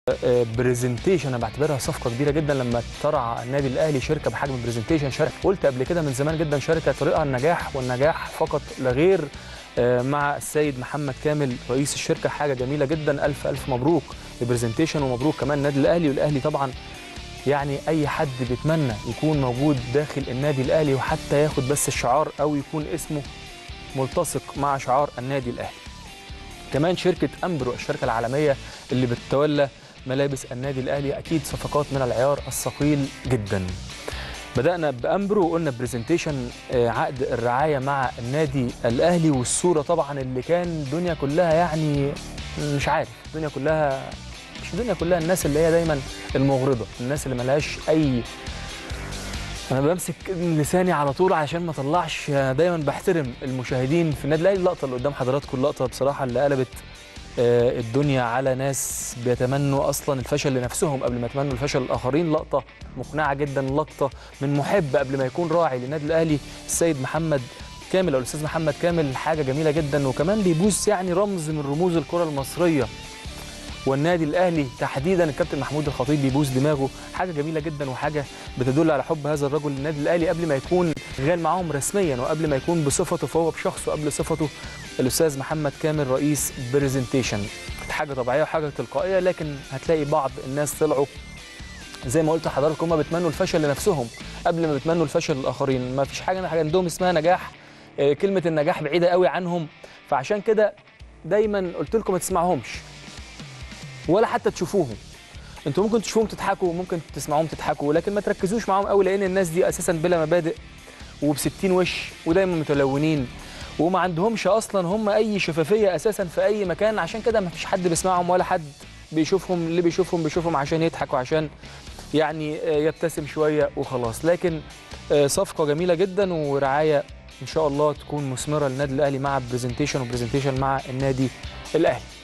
برزنتيشن انا بعتبرها صفقه كبيره جدا لما ترعى النادي الاهلي شركه بحجم برزنتيشن شركه قلت قبل كده من زمان جدا شركه طريقها النجاح والنجاح فقط لا غير مع السيد محمد كامل رئيس الشركه حاجه جميله جدا الف الف مبروك لبرزنتيشن ومبروك كمان النادي الاهلي والاهلي طبعا يعني اي حد بيتمنى يكون موجود داخل النادي الاهلي وحتى ياخد بس الشعار او يكون اسمه ملتصق مع شعار النادي الاهلي كمان شركه امبرو الشركه العالميه اللي بتتولى ملابس النادي الاهلي اكيد صفقات من العيار الثقيل جدا بدانا بامبرو وقلنا برزنتيشن عقد الرعايه مع النادي الاهلي والصوره طبعا اللي كان الدنيا كلها يعني مش عارف الدنيا كلها مش الدنيا كلها الناس اللي هي دايما المغرضه الناس اللي ملهاش اي انا بمسك لساني على طول عشان ما اطلعش دايما بحترم المشاهدين في النادي الاهلي اللقطه اللي قدام حضراتكم اللقطه بصراحه اللي قلبت الدنيا على ناس بيتمنوا اصلا الفشل لنفسهم قبل ما يتمنوا الفشل للاخرين لقطه مقنعه جدا لقطه من محب قبل ما يكون راعي للنادي الاهلي السيد محمد كامل او الاستاذ محمد كامل حاجه جميله جدا وكمان بيبوس يعني رمز من رموز الكره المصريه والنادي الاهلي تحديدا الكابتن محمود الخطيب بيبوس دماغه حاجه جميله جدا وحاجه بتدل على حب هذا الرجل للنادي الاهلي قبل ما يكون شغال معاهم رسميا وقبل ما يكون بصفته فهو بشخصه قبل صفته الاستاذ محمد كامل رئيس برزنتيشن حاجه طبيعيه وحاجه تلقائيه لكن هتلاقي بعض الناس طلعوا زي ما قلت لحضراتكم هم بيتمنوا الفشل لنفسهم قبل ما بيتمنوا الفشل للاخرين ما فيش حاجه عندهم اسمها نجاح كلمه النجاح بعيده قوي عنهم فعشان كده دايما قلت لكم ما تسمعهمش ولا حتى تشوفوهم انتوا ممكن تشوفوهم تضحكوا وممكن تسمعوهم تضحكوا لكن ما تركزوش معاهم قوي لان الناس دي اساسا بلا مبادئ وب60 وش ودايما متلونين وما عندهمش اصلا هم اي شفافيه اساسا في اي مكان عشان كده ما فيش حد بيسمعهم ولا حد بيشوفهم اللي بيشوفهم بيشوفهم عشان يضحك وعشان يعني يبتسم شويه وخلاص لكن صفقه جميله جدا ورعايه ان شاء الله تكون مثمره للنادي الاهلي مع برزنتيشن وبرزنتيشن مع النادي الاهلي